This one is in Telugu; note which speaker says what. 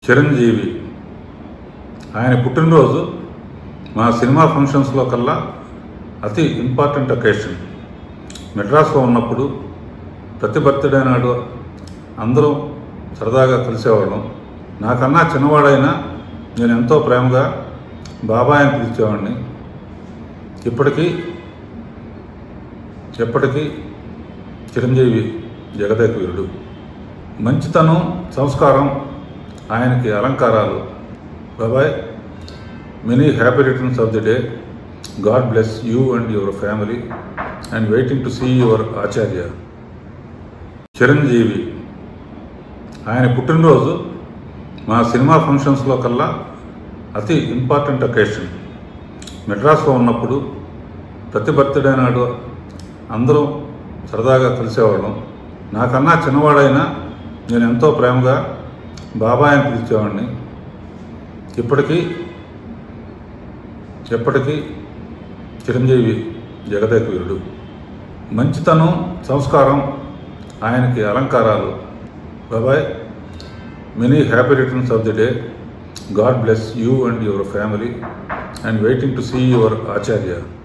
Speaker 1: చిరంజీవి ఆయన పుట్టినరోజు మా సినిమా ఫంక్షన్స్లో కల్లా అతి ఇంపార్టెంట్ అకేషన్ మెడ్రాస్లో ఉన్నప్పుడు ప్రతి బర్త్డే నాడు అందరం సరదాగా కలిసేవాళ్ళం నాకన్నా చిన్నవాడైనా నేను ఎంతో ప్రేమగా బాబాయ్ అని పిలిచేవాడిని ఇప్పటికీ ఎప్పటికీ చిరంజీవి జగదేక వీరుడు మంచితనం సంస్కారం ఆయనకి అలంకారాలు బాబాయ్ many happy returns of the day God bless you and your family and waiting to see your Acharya Chiranjeevi ఆయన పుట్టినరోజు మా సినిమా ఫంక్షన్స్లో కల్లా అతి ఇంపార్టెంట్ అకేషన్ మెడ్రాస్లో ఉన్నప్పుడు ప్రతి బర్త్డే నాడు అందరం సరదాగా కలిసేవాళ్ళం నాకన్నా చిన్నవాడైనా నేను ఎంతో ప్రేమగా బాబాయ్ అని పిలిచేవాడిని ఇప్పటికీ ఎప్పటికీ చిరంజీవి జగదేక వీరుడు మంచితనం సంస్కారం ఆయనకి అలంకారాలు బాబాయ్ many happy returns of the day God bless you and your family and waiting to see your Acharya